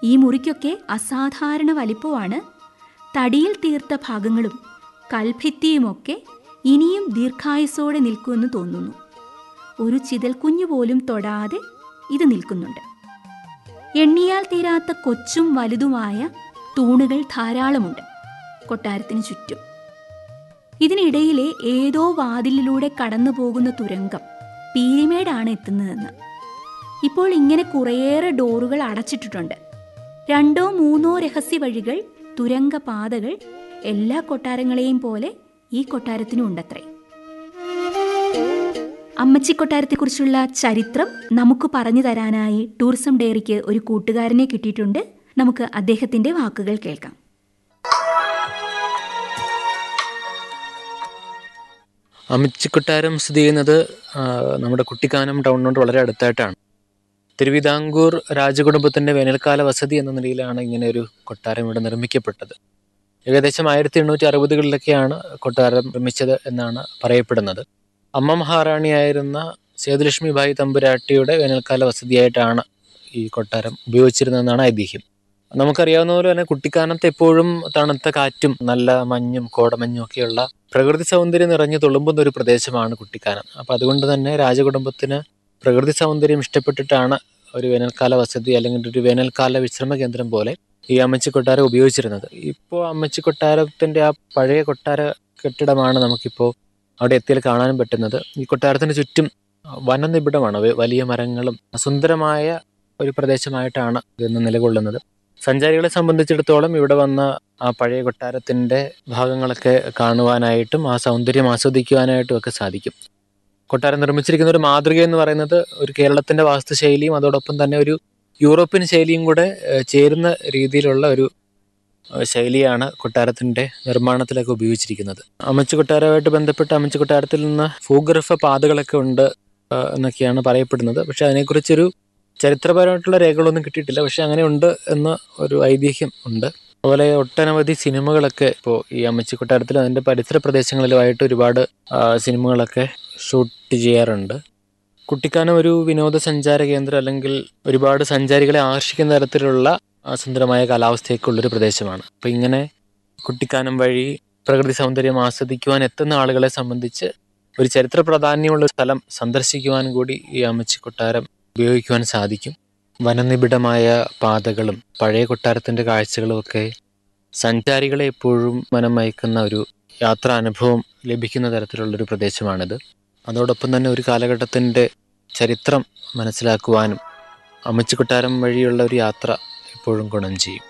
ഈ മുറിക്കൊക്കെ അസാധാരണ വലിപ്പമാണ് തടിയിൽ തീർത്ത ഭാഗങ്ങളും കൽഭിത്തിയുമൊക്കെ ഇനിയും ദീർഘായുസോടെ നിൽക്കുമെന്ന് തോന്നുന്നു ഒരു ചിതൽ കുഞ്ഞു പോലും തൊടാതെ ഇത് നിൽക്കുന്നുണ്ട് എണ്ണിയാൽ തീരാത്ത കൊച്ചും വലുതുമായ തൂണുകൾ ധാരാളമുണ്ട് കൊട്ടാരത്തിന് ചുറ്റും ഇതിനിടയിലെ ഏതോ വാതിലിലൂടെ കടന്നു പോകുന്ന തുരങ്കം പീരിമേടാണ് എത്തുന്നതെന്ന് ഇപ്പോൾ ഇങ്ങനെ കുറേയേറെ ഡോറുകൾ അടച്ചിട്ടിട്ടുണ്ട് രണ്ടോ മൂന്നോ രഹസ്യ വഴികൾ തുരങ്ക പാതകൾ എല്ലാ കൊട്ടാരങ്ങളെയും പോലെ ഈ കൊട്ടാരത്തിനും ഉണ്ടത്രേ അമ്മച്ചി കൊട്ടാരത്തെക്കുറിച്ചുള്ള ചരിത്രം നമുക്ക് പറഞ്ഞു തരാനായി ടൂറിസം ഡയറിക്ക് ഒരു കൂട്ടുകാരനെ കിട്ടിയിട്ടുണ്ട് നമുക്ക് അദ്ദേഹത്തിന്റെ വാക്കുകൾ കേൾക്കാം അമിച്ചിക്കൊട്ടാരം സ്ഥിതി ചെയ്യുന്നത് ആ, നമ്മുടെ കുട്ടിക്കാനം ടൗണിനോട് വളരെ അടുത്തായിട്ടാണ് തിരുവിതാംകൂർ രാജകുടുംബത്തിന്റെ വേനൽക്കാല വസതി എന്ന നിലയിലാണ് ഇങ്ങനെ ഒരു കൊട്ടാരം ഇവിടെ നിർമ്മിക്കപ്പെട്ടത് ഏകദേശം ആയിരത്തി എണ്ണൂറ്റി അറുപതുകളിലൊക്കെയാണ് കൊട്ടാരം നിർമ്മിച്ചത് എന്നാണ് പറയപ്പെടുന്നത് അമ്മ മഹാറാണിയായിരുന്ന സേതുലക്ഷ്മി ഭായ് തമ്പുരാട്ടിയുടെ വേനൽക്കാല വസതിയായിട്ടാണ് ഈ കൊട്ടാരം ഉപയോഗിച്ചിരുന്നതെന്നാണ് ഐതിഹ്യം നമുക്കറിയാവുന്ന പോലെ തന്നെ കുട്ടിക്കാനത്ത് എപ്പോഴും തണുത്ത കാറ്റും നല്ല മഞ്ഞും കോടമഞ്ഞും ഒക്കെയുള്ള പ്രകൃതി സൗന്ദര്യം നിറഞ്ഞു തുളുമ്പുന്ന ഒരു പ്രദേശമാണ് കുട്ടിക്കാനം അപ്പം അതുകൊണ്ട് തന്നെ രാജകുടുംബത്തിന് പ്രകൃതി സൗന്ദര്യം ഇഷ്ടപ്പെട്ടിട്ടാണ് ഒരു വേനൽക്കാല വസതി അല്ലെങ്കിൽ ഒരു വേനൽക്കാല വിശ്രമ കേന്ദ്രം പോലെ ഈ അമ്മച്ചി കൊട്ടാരം ഉപയോഗിച്ചിരുന്നത് ഇപ്പോൾ അമ്മച്ചി കൊട്ടാരത്തിന്റെ ആ പഴയ കൊട്ടാര കെട്ടിടമാണ് നമുക്കിപ്പോൾ അവിടെ എത്തിയാൽ കാണാനും പറ്റുന്നത് ഈ കൊട്ടാരത്തിന് ചുറ്റും വനനിബിഡമാണ് വ- വലിയ മരങ്ങളും സുന്ദരമായ ഒരു പ്രദേശമായിട്ടാണ് ഇന്ന് നിലകൊള്ളുന്നത് സഞ്ചാരികളെ സംബന്ധിച്ചിടത്തോളം ഇവിടെ വന്ന ആ പഴയ കൊട്ടാരത്തിന്റെ ഭാഗങ്ങളൊക്കെ കാണുവാനായിട്ടും ആ സൗന്ദര്യം ആസ്വദിക്കുവാനായിട്ടും ഒക്കെ സാധിക്കും കൊട്ടാരം നിർമ്മിച്ചിരിക്കുന്ന ഒരു മാതൃക എന്ന് പറയുന്നത് ഒരു കേരളത്തിന്റെ വാസ്തുശൈലിയും അതോടൊപ്പം തന്നെ ഒരു യൂറോപ്യൻ ശൈലിയും കൂടെ ഏഹ്, ചേരുന്ന രീതിയിലുള്ള ഒരു ഏഹ്, ശൈലിയാണ് കൊട്ടാരത്തിന്റെ നിർമ്മാണത്തിലൊക്കെ ഉപയോഗിച്ചിരിക്കുന്നത് അമ്മച്ചി കൊട്ടാരമായിട്ട് ബന്ധപ്പെട്ട് അമ്മച്ചി കൊട്ടാരത്തിൽ നിന്ന് ഭൂഗർഭ പാതകളൊക്കെ ഉണ്ട് ഏഹ്, എന്നൊക്കെയാണ് പറയപ്പെടുന്നത് പക്ഷെ അതിനെക്കുറിച്ചൊരു ചരിത്രപരമായിട്ടുള്ള രേഖകളൊന്നും കിട്ടിയിട്ടില്ല പക്ഷെ അങ്ങനെ ഉണ്ട് എന്ന് ഒരു ഐതിഹ്യം ഉണ്ട് അതുപോലെ ഒട്ടനവധി സിനിമകളൊക്കെ ഇപ്പോൾ ഈ അമ്മച്ചി കൊട്ടാരത്തിൽ അതിൻ്റെ പരിസര പ്രദേശങ്ങളിലുമായിട്ട് ഒരുപാട് ആ, സിനിമകളൊക്കെ ഷൂട്ട് ചെയ്യാറുണ്ട് കുട്ടിക്കാനം ഒരു വിനോദസഞ്ചാര കേന്ദ്രം അല്ലെങ്കിൽ ഒരുപാട് സഞ്ചാരികളെ ആകർഷിക്കുന്ന തരത്തിലുള്ള ആ, സുന്ദരമായ കാലാവസ്ഥയൊക്കെ ഉള്ളൊരു പ്രദേശമാണ് അപ്പോൾ ഇങ്ങനെ കുട്ടിക്കാനം വഴി പ്രകൃതി സൗന്ദര്യം ആസ്വദിക്കുവാൻ എത്തുന്ന ആളുകളെ സംബന്ധിച്ച് ഒരു ചരിത്ര പ്രാധാന്യമുള്ള ഒരു സ്ഥലം സന്ദർശിക്കുവാൻ കൂടി ഈ അമ്മച്ചി കൊട്ടാരം ഉപയോഗിക്കുവാൻ സാധിക്കും വനനിബിഡമായ പാതകളും പഴയ കൊട്ടാരത്തിന്റെ കാഴ്ചകളും ഒക്കെ സഞ്ചാരികളെ എപ്പോഴും മനം മയക്കുന്ന ഒരു യാത്രാനുഭവം ലഭിക്കുന്ന തരത്തിലുള്ളൊരു പ്രദേശമാണിത് അതോടൊപ്പം തന്നെ ഒരു കാലഘട്ടത്തിൻ്റെ ചരിത്രം മനസ്സിലാക്കുവാനും അമ്മച്ചി കൊട്ടാരം വഴിയുള്ള ഒരു യാത്ര എപ്പോഴും ഗുണം ചെയ്യും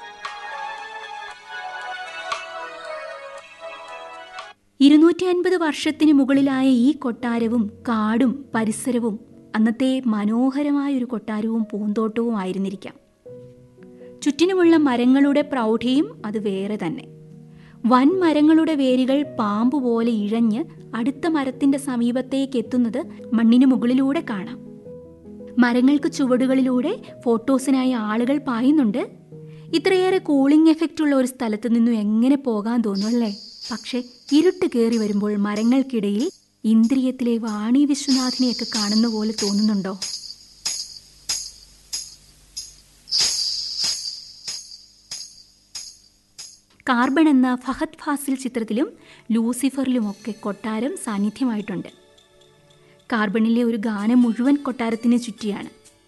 ഇരുന്നൂറ്റി അൻപത് വർഷത്തിന് മുകളിലായ ഈ കൊട്ടാരവും കാടും പരിസരവും അന്നത്തെ മനോഹരമായ ഒരു കൊട്ടാരവും പൂന്തോട്ടവും ആയിരുന്നിരിക്കാം ചുറ്റിനുമുള്ള മരങ്ങളുടെ പ്രൗഢിയും അത് വേറെ തന്നെ വൻ മരങ്ങളുടെ വേരുകൾ പാമ്പ് പോലെ ഇഴഞ്ഞ് അടുത്ത മരത്തിന്റെ സമീപത്തേക്ക് എത്തുന്നത് മണ്ണിന് മുകളിലൂടെ കാണാം മരങ്ങൾക്ക് ചുവടുകളിലൂടെ ഫോട്ടോസിനായി ആളുകൾ പായുന്നുണ്ട് ഇത്രയേറെ കൂളിംഗ് എഫക്റ്റ് ഉള്ള ഒരു സ്ഥലത്ത് നിന്നും എങ്ങനെ പോകാൻ തോന്നുമല്ലേ പക്ഷെ ഇരുട്ട് കയറി വരുമ്പോൾ മരങ്ങൾക്കിടയിൽ ഇന്ദ്രിയത്തിലെ വാണി വിശ്വനാഥിനെയൊക്കെ കാണുന്ന പോലെ തോന്നുന്നുണ്ടോ കാർബൺ എന്ന ഫഹദ് ഫാസിൽ ചിത്രത്തിലും ലൂസിഫറിലുമൊക്കെ കൊട്ടാരം സാന്നിധ്യമായിട്ടുണ്ട് കാർബണിലെ ഒരു ഗാനം മുഴുവൻ കൊട്ടാരത്തിന് ചുറ്റിയാണ്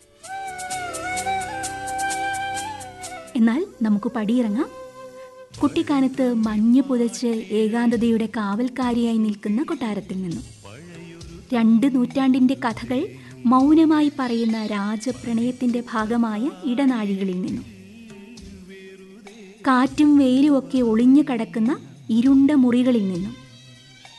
എന്നാൽ നമുക്ക് പടിയിറങ്ങാം കുട്ടിക്കാനത്ത് മഞ്ഞ് പുതച്ച് ഏകാന്തതയുടെ കാവൽക്കാരിയായി നിൽക്കുന്ന കൊട്ടാരത്തിൽ നിന്നും രണ്ട് നൂറ്റാണ്ടിന്റെ കഥകൾ മൗനമായി പറയുന്ന രാജപ്രണയത്തിന്റെ ഭാഗമായ ഇടനാഴികളിൽ നിന്നും കാറ്റും വെയിലും ഒക്കെ ഒളിഞ്ഞു കടക്കുന്ന ഇരുണ്ട മുറികളിൽ നിന്നും